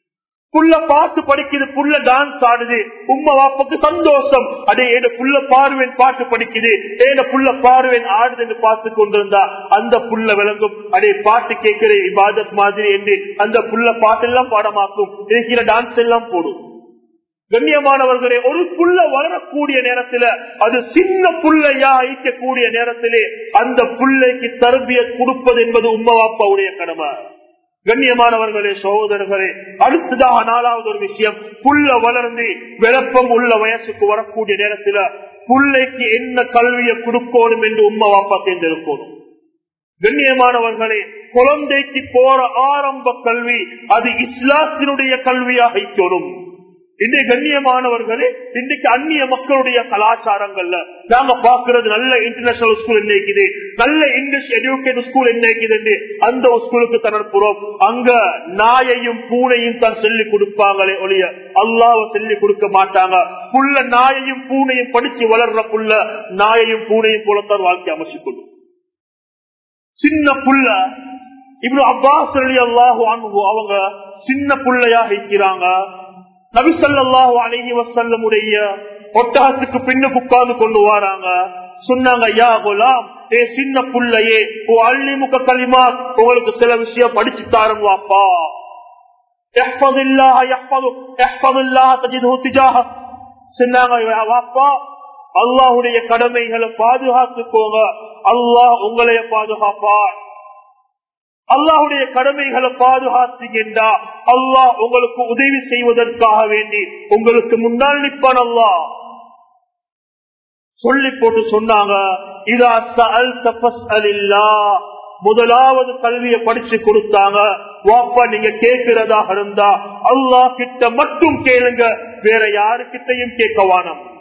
புள்ள பாட்டு படிக்குது புள்ள டான்ஸ் ஆடுது உம்மா வாப்புக்கு சந்தோஷம் அதே ஏட புள்ள பாருவேன் பாட்டு படிக்குது ஏட புள்ள பாருவேன் ஆடுதுன்னு பார்த்து கொண்டிருந்தா அந்த புள்ள விளங்கும் அதே பாட்டு கேட்கிற இபாதத் மாதிரி என்று அந்த புள்ள பாட்டெல்லாம் பாடமாக்கும் இருக்கிற டான்ஸ் எல்லாம் போடும் கண்ணியமானவர்களே ஒரு புள்ள வளரக்கூடிய நேரத்துல அது சின்ன புள்ளையா ஈக்கக்கூடிய நேரத்திலே அந்த புள்ளைக்கு தரபிய கொடுப்பது என்பது உம்மவாப்பாவுடைய கடமை கண்ணியமானவர்களே சகோதரர்களே அடுத்ததாக நாலாவது ஒரு விஷயம் புள்ள வளர்ந்து விளப்பம் உள்ள வயசுக்கு வரக்கூடிய நேரத்துல புள்ளைக்கு என்ன கல்வியை கொடுக்கணும் என்று உம்மா வாப்பா தேர்ந்தெடுக்கணும் கண்ணியமானவர்களே குழந்தைக்கு போற ஆரம்ப கல்வி அது இஸ்லாத்தினுடைய கல்வியாக இருக்கணும் இன்றைய கண்ணியமானவர்களே இன்றைக்கு அந்நிய மக்களுடைய கலாச்சாரங்கள்ல நாங்க பாக்குறது நல்ல இன்டர்நேஷனல் ஸ்கூல் என்ன இருக்குது நல்ல இங்கிலீஷ் எஜுகேஷன் ஸ்கூல் என்ன இருக்குது அந்த ஸ்கூலுக்கு தனப்புறோம் அங்க நாயையும் பூனையும் தான் சொல்லி கொடுப்பாங்களே ஒழிய அல்லாவ சொல்லி கொடுக்க மாட்டாங்க புள்ள நாயையும் பூனையும் படிச்சு வளர்ற புள்ள நாயையும் பூனையும் போலத்தான் வாழ்க்கை அமைச்சுக்கொள்ளும் சின்ன புள்ள இப்படி அப்பாஸ் அலி அல்லாஹு அவங்க சின்ன புள்ளையாக இருக்கிறாங்க நபிசல்லாஹு அலஹி வசல்லமுடைய ஒட்டகத்துக்கு பின்னுக்கு உட்கார்ந்து கொண்டு வராங்க சொன்னாங்க யா குலாம் ஏ சின்ன புள்ளையே ஓ அள்ளி முக்க களிமா உங்களுக்கு சில விஷயம் படிச்சு தாரும் வாப்பா வாப்பா அல்லாஹுடைய கடமைகளை பாதுகாத்துக்கோங்க அல்லாஹ் உங்களைய பாதுகாப்பார் அல்லாஹுடைய கடமைகளை பாதுகாத்தீங்கன்றா அல்லாஹ் உங்களுக்கு உதவி செய்வதற்காக வேண்டி உங்களுக்கு முன்னால் நிற்பான் அல்லாஹ் சொல்லி போட்டு சொன்னாங்க இதா முதலாவது கல்வியை படிச்சு கொடுத்தாங்க வாப்பா நீங்க கேட்கிறதாக இருந்தா அல்லாஹ் கிட்ட மட்டும் கேளுங்க வேற யாருக்கிட்டையும் கேட்க வானம்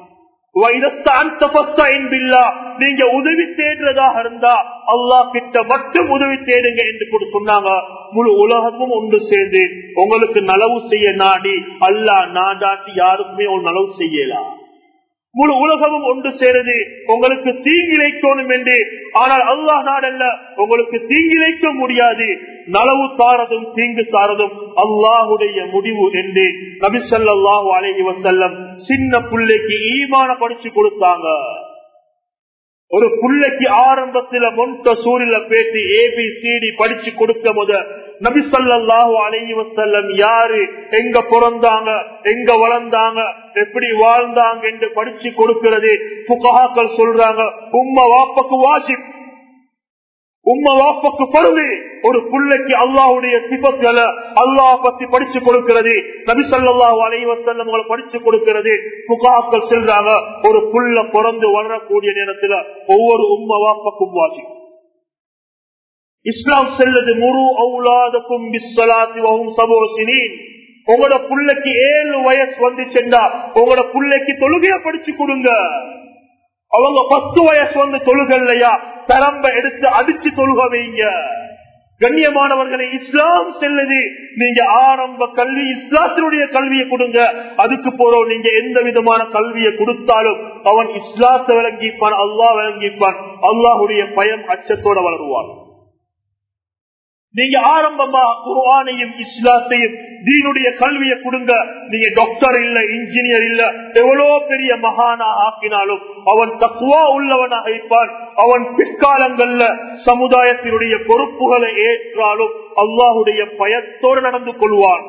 நீங்க உதவி தேடுறதாக இருந்தா அல்லாஹ் கிட்ட மட்டும் உதவி தேடுங்க என்று கூட சொன்னாங்க முழு உலகமும் ஒன்று சேர்ந்து உங்களுக்கு நலவு செய்ய நாடி அல்லாஹ் நாடாட்டி யாருக்குமே ஒரு நலவு செய்யலாம் முழு உலகமும் ஒன்று சேருது உங்களுக்கு தீங்கிழைக்கணும் என்று ஆனால் அல்லாஹ் நாடல்ல உங்களுக்கு தீங்கிழைக்க முடியாது நலவு தாரதும் தீங்கு தாரதும் அல்லாஹுடைய முடிவு என்று நபிசல்லாஹு அலஹி வசல்லம் சின்ன பிள்ளைக்கு ஈமான படிச்சு கொடுத்தாங்க ஒரு பிள்ளைக்கு ஆரம்பத்துல மொண்ட சூரில பேசி ஏபி சிடி படிச்சு கொடுக்க முத நபிசல்லாஹு அலைஹி வசல்லம் யாரு எங்க பிறந்தாங்க எங்க வளர்ந்தாங்க எப்படி வாழ்ந்தாங்க என்று படிச்சு கொடுக்கிறது புகாக்கள் சொல்றாங்க உம்ம வாப்பக்கு வாசிப் உம்ம வாப்பக்கு பருது ஒரு புள்ளைக்கு அல்லாஹுடைய சிபங்களை அல்லாஹ் பத்தி படிச்சு கொடுக்கிறது நபி சொல்லாஹு அலைவசல்லம் படிச்சு கொடுக்கிறது புகாக்கள் செல்றாங்க ஒரு புள்ள பிறந்து வளரக்கூடிய நேரத்துல ஒவ்வொரு உம்ம வாப்பக்கும் வாசி இஸ்லாம் செல்லுது முரு அவுலாதக்கும் பிஸ்ஸலாத்தி சபோசினின் உங்களோட புள்ளைக்கு ஏழு வயசு வந்துச்சுண்டா உங்களோட புள்ளைக்கு தொழுகைய படிச்சு கொடுங்க அவங்க பத்து வயசு வந்து தொழுகல்லையா தரம்ப எடுத்து அடிச்சு தொழுக வைங்க கண்ணியமானவர்களை இஸ்லாம் செல்லுது நீங்க ஆரம்ப கல்வி இஸ்லாத்தினுடைய கல்வியை கொடுங்க அதுக்கு போறோம் நீங்க எந்த விதமான கல்வியை கொடுத்தாலும் அவன் இஸ்லாத்தை விளங்கிப்பான் அல்லாஹ் விளங்கிப்பான் அல்லாஹுடைய பயம் அச்சத்தோட வளருவான் நீங்க ஆரம்பமா குர்ஆனையும் இஸ்லாத்தையும் தீனுடைய கல்வியை கொடுங்க நீங்க டாக்டர் இல்ல இன்ஜினியர் இல்ல எவ்வளவு பெரிய மகானா ஆக்கினாலும் அவன் தக்குவா உள்ளவனாக இருப்பான் அவன் பிற்காலங்கள்ல சமுதாயத்தினுடைய பொறுப்புகளை ஏற்றாலும் அல்லாஹுடைய பயத்தோடு நடந்து கொள்வான்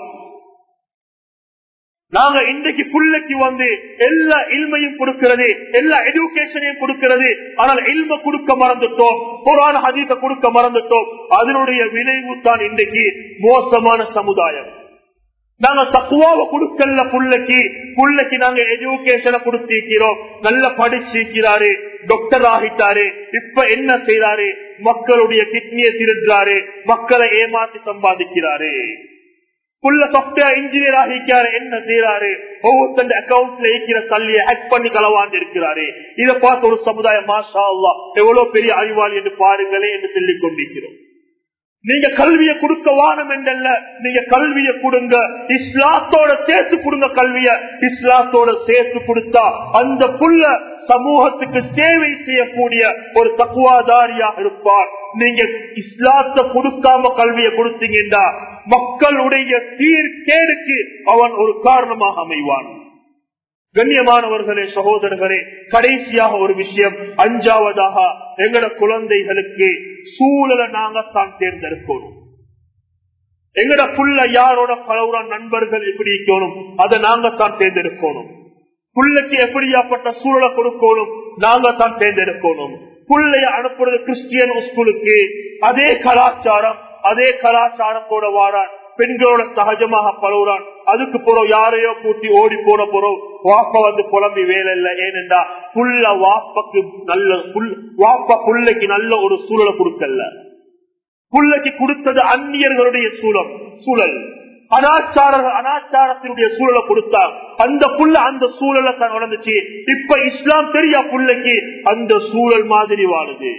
நாங்க இன்றைக்கு புள்ளைக்கு வந்து எல்லா இல்மையும் கொடுக்கிறது எல்லா எஜுகேஷனையும் கொடுக்கிறது ஆனால் இல்ம கொடுக்க மறந்துட்டோம் புராண ஹதீத கொடுக்க மறந்துட்டோம் அதனுடைய விளைவு தான் இன்றைக்கு மோசமான சமுதாயம் நாங்க தக்குவாவை கொடுக்கல புள்ளைக்கு புள்ளைக்கு நாங்க எஜுகேஷனை கொடுத்திருக்கிறோம் நல்ல படிச்சிருக்கிறாரு டாக்டர் ஆகிட்டாரு இப்ப என்ன செய்யறாரு மக்களுடைய கிட்னியை திருடுறாரு மக்களை ஏமாத்தி சம்பாதிக்கிறாரு புள்ள சாப்ட்வேர் இன்ஜினியர் ஆகிக்காரு என்ன செய்யறாரு ஒவ்வொருத்தன் அக்கௌண்ட்ல இருக்கிற சல்லியை ஹேக் பண்ணி களவாண்டு இருக்கிறாரு இதை பார்த்து ஒரு சமுதாயம் மாஷா அல்லா எவ்வளவு பெரிய அறிவாளி என்று பாருங்களே என்று சொல்லிக் கொண்டிருக்கிறோம் நீங்க கல்வியை கொடுக்க வானம் என்றல்ல நீங்க கல்வியை கொடுங்க இஸ்லாத்தோட சேர்த்து கொடுங்க கல்விய இஸ்லாத்தோட சேர்த்து கொடுத்தா அந்த புள்ள சமூகத்துக்கு சேவை செய்யக்கூடிய ஒரு தக்குவாதாரியாக இருப்பார் நீங்க இஸ்லாத்தை கொடுக்காம கல்வியை கொடுத்தீங்கன்னா மக்களுடைய சீர்கேடுக்கு அவன் ஒரு காரணமாக அமைவான் கண்ணியமானவர்களே சகோதரர்களே கடைசியாக ஒரு விஷயம் அஞ்சாவதாக எங்கட குழந்தைகளுக்கு சூழலை நாங்கத்தான் தேர்ந்தெடுக்கணும் எங்கட புள்ள யாரோட பலவுற நண்பர்கள் எப்படி இருக்கணும் அதை நாங்கத்தான் தேர்ந்தெடுக்கணும் புள்ளைக்கு எப்படியாப்பட்ட சூழலை கொடுக்கணும் நாங்கத்தான் தேர்ந்தெடுக்கணும் புள்ளைய அனுப்புறது கிறிஸ்டியன் ஸ்கூலுக்கு அதே கலாச்சாரம் அதே கலாச்சாரத்தோட வாரான் பெண்களோட சகஜமாக பழகுறான் அதுக்கு போறோம் யாரையோ கூட்டி ஓடி போன போறோம் வாப்ப வந்து புலம்பி வேலை இல்லை ஏனென்றா புள்ள வாப்பக்கு நல்ல வாப்ப புள்ளைக்கு நல்ல ஒரு சூழலை கொடுக்கல புள்ளைக்கு கொடுத்தது அந்நியர்களுடைய சூழல் சூழல் அனாச்சார அனாச்சாரத்தினுடைய சூழலை கொடுத்தா அந்த புள்ள அந்த சூழலை தான் வளர்ந்துச்சு இப்ப இஸ்லாம் தெரியா புள்ளைக்கு அந்த சூழல் மாதிரி வாழுது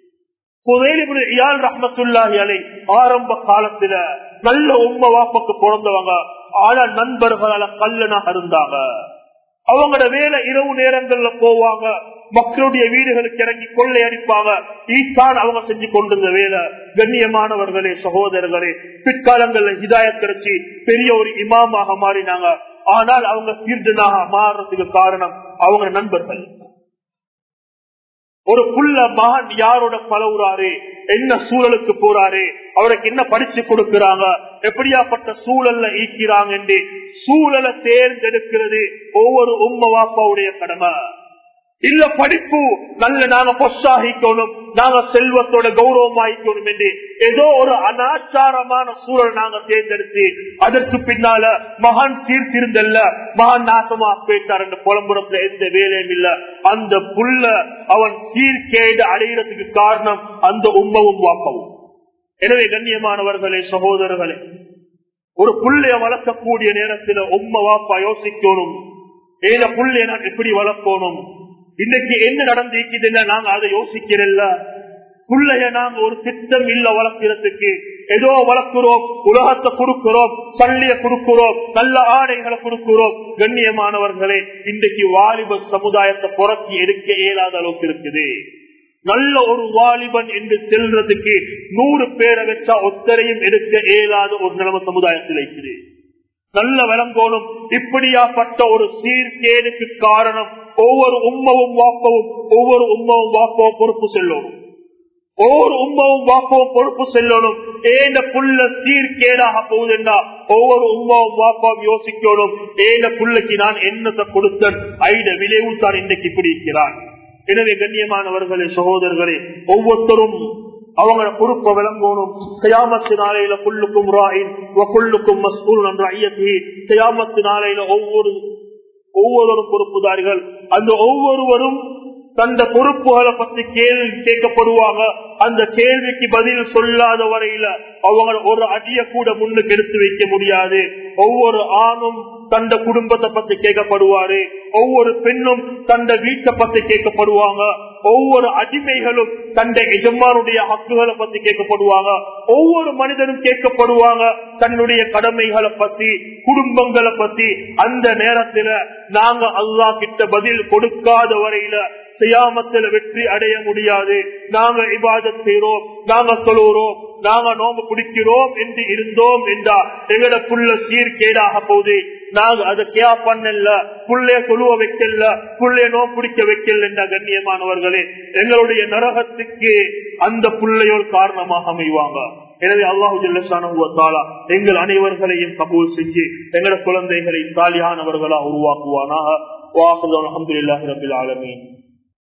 ஆரம்ப காலத்துல நல்ல உண்மை வாப்பக்கு பிறந்தவங்க ஆனா நண்பர்களால கல்லனாக இருந்தாங்க அவங்களோட வேலை இரவு நேரங்கள்ல போவாங்க மக்களுடைய வீடுகளுக்கு இறங்கி கொள்ளை அடிப்பாங்க ஈத்தான் அவங்க செஞ்சு கொண்டிருந்த வேலை கண்ணியமானவர்களே சகோதரர்களே பிற்காலங்கள்ல ஹிதாயத் கிடைச்சி பெரிய ஒரு இமாமாக மாறினாங்க ஆனால் அவங்க தீர்ந்தனாக மாறுறதுக்கு காரணம் அவங்க நண்பர்கள் ஒரு புள்ள மகன் யாரோட பழகுறாரு என்ன சூழலுக்கு போறாரு அவருக்கு என்ன படிச்சு கொடுக்கிறாங்க எப்படியாப்பட்ட சூழல்ல ஈக்கிறாங்க என்று சூழலை தேர்ந்தெடுக்கிறது ஒவ்வொரு உம்ம வாப்பாவுடைய கடமை இல்ல படிப்பு நல்ல நாங்க பொஷாகிக்கணும் நாங்க செல்வத்தோட கௌரவமாயிக்கணும் என்று ஏதோ ஒரு அனாச்சாரமான சூழல் நாங்க தேர்ந்தெடுத்து அதற்கு பின்னால மகான் சீர்திருந்தல்ல மகான் நாசமா போயிட்டார் என்று புலம்புறத்துல எந்த வேலையும் இல்ல அந்த புள்ள அவன் சீர்கேடு அடைகிறதுக்கு காரணம் அந்த உம்மவும் வாப்பவும் எனவே கண்ணியமானவர்களே சகோதரர்களே ஒரு புள்ளைய வளர்க்கக்கூடிய நேரத்தில் உம்ம வாப்பா யோசிக்கணும் ஏன புள்ளைய நான் எப்படி வளர்க்கணும் இன்னைக்கு என்ன நடந்திருக்குதுன்னு நாங்க அதை யோசிக்கிறல்ல புள்ளைய நாங்க ஒரு திட்டம் இல்ல வளர்க்கிறதுக்கு ஏதோ வளர்க்கிறோம் உலகத்தை கொடுக்கிறோம் சல்லிய கொடுக்கிறோம் நல்ல ஆடைகளை கொடுக்கிறோம் கண்ணியமானவர்களே இன்றைக்கு வாலிப சமுதாயத்தை புறக்கி எடுக்க இயலாத அளவுக்கு இருக்குது நல்ல ஒரு வாலிபன் என்று செல்றதுக்கு நூறு பேரை வச்சா ஒத்தரையும் எடுக்க இயலாத ஒரு நிலைமை சமுதாயத்தில் இருக்குது நல்ல விளங்கோணும் இப்படியாப்பட்ட ஒரு சீர்கேடுக்கு காரணம் ஒவ்வொரு உம்மவும் வாப்பவும் ஒவ்வொரு உம்மவும் வாப்பவும் பொறுப்பு செல்லணும் ஒவ்வொரு உம்மவும் வாப்பவும் பொறுப்பு செல்லணும் ஏன புள்ள சீர்கேடாக போகுதுண்டா ஒவ்வொரு உம்மாவும் வாப்பாவும் யோசிக்கணும் ஏன புள்ளைக்கு நான் என்னத்தை கொடுத்தன் ஐட விளைவு தான் இன்றைக்கு இப்படி இருக்கிறான் எனவே கண்ணியமானவர்களே சகோதரர்களே ஒவ்வொருத்தரும் அவங்க பொறுப்பை விளங்கணும் கயாமத்து நாளையில புல்லுக்கும் ராயின் புல்லுக்கும் மஸ்கூல் என்ற ஐயத்தி கயாமத்து நாளையில ஒவ்வொரு ஒவ்வொருவரும் பொறுப்புதாரிகள் அந்த ஒவ்வொருவரும் தந்த பொறுப்புகளை பத்தி கேள்வி கேட்கப்படுவாங்க அந்த கேள்விக்கு பதில் சொல்லாத வரையில அவங்க ஒரு அடிய கூட முன்னுக்கு எடுத்து வைக்க முடியாது ஒவ்வொரு ஆணும் தந்த குடும்பத்தை பத்தி கேட்கப்படுவாரு ஒவ்வொரு பெண்ணும் தந்த வீட்டை பத்தி கேட்கப்படுவாங்க ஒவ்வொரு அடிமைகளும் தந்த எஜமானுடைய ஹக்குகளை பத்தி கேட்கப்படுவாங்க ஒவ்வொரு மனிதனும் கேட்கப்படுவாங்க தன்னுடைய கடமைகளை பத்தி குடும்பங்களை பத்தி அந்த நேரத்துல நாங்க அல்லா கிட்ட பதில் கொடுக்காத வரையில செய்யாமத்தில் வெற்றி அடைய முடியாது நாங்க இபாதத் செய்யறோம் நாங்க சொல்லுறோம் நாங்க நோம்பு பிடிக்கிறோம் என்று இருந்தோம் என்றா எங்கட புள்ள சீர்கேடாக போகுது நாங்க அதை கோ பண்ணல புள்ளைய சொல்லுவ வைக்கல புள்ளைய நோ பிடிக்க வைக்கல என்ற கண்ணியமானவர்களே எங்களுடைய நரகத்துக்கு அந்த புள்ளையோர் காரணமாக அமைவாங்க எனவே அல்லாஹு ஜல்லா எங்கள் அனைவர்களையும் கபூல் செஞ்சு எங்களோட குழந்தைகளை சாலியானவர்களா உருவாக்குவானாக வாக்குதான் அஹமதுல்லாஹி ரபில் ஆலமீன்